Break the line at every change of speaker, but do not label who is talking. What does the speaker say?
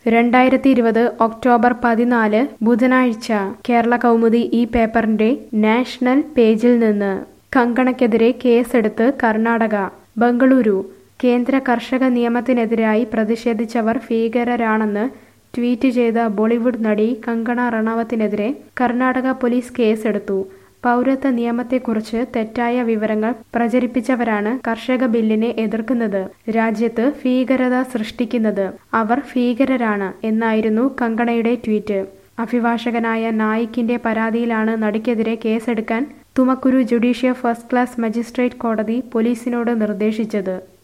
രണ്ടായിരത്തി ഇരുപത് ഒക്ടോബർ പതിനാല് ബുധനാഴ്ച കേരള കൗമുദി ഈ പേപ്പറിന്റെ നാഷണൽ പേജിൽ നിന്ന് കങ്കണയ്ക്കെതിരെ കേസെടുത്ത് കർണാടക ബംഗളൂരു കേന്ദ്ര കർഷക നിയമത്തിനെതിരായി പ്രതിഷേധിച്ചവർ ഭീകരരാണെന്ന് ട്വീറ്റ് ചെയ്ത ബോളിവുഡ് നടി കങ്കണ റണാവത്തിനെതിരെ കർണാടക പോലീസ് കേസെടുത്തു പൗരത്വ നിയമത്തെക്കുറിച്ച് തെറ്റായ വിവരങ്ങൾ പ്രചരിപ്പിച്ചവരാണ് കർഷക ബില്ലിനെ എതിർക്കുന്നത് രാജ്യത്ത് ഭീകരത സൃഷ്ടിക്കുന്നത് അവർ ഭീകരരാണ് എന്നായിരുന്നു കങ്കണയുടെ ട്വീറ്റ് അഭിഭാഷകനായ നായിക്കിന്റെ പരാതിയിലാണ് നടിക്കെതിരെ കേസെടുക്കാൻ Tumakuru judicial first class magistrate കോടതി പോലീസിനോട് നിർദ്ദേശിച്ചത്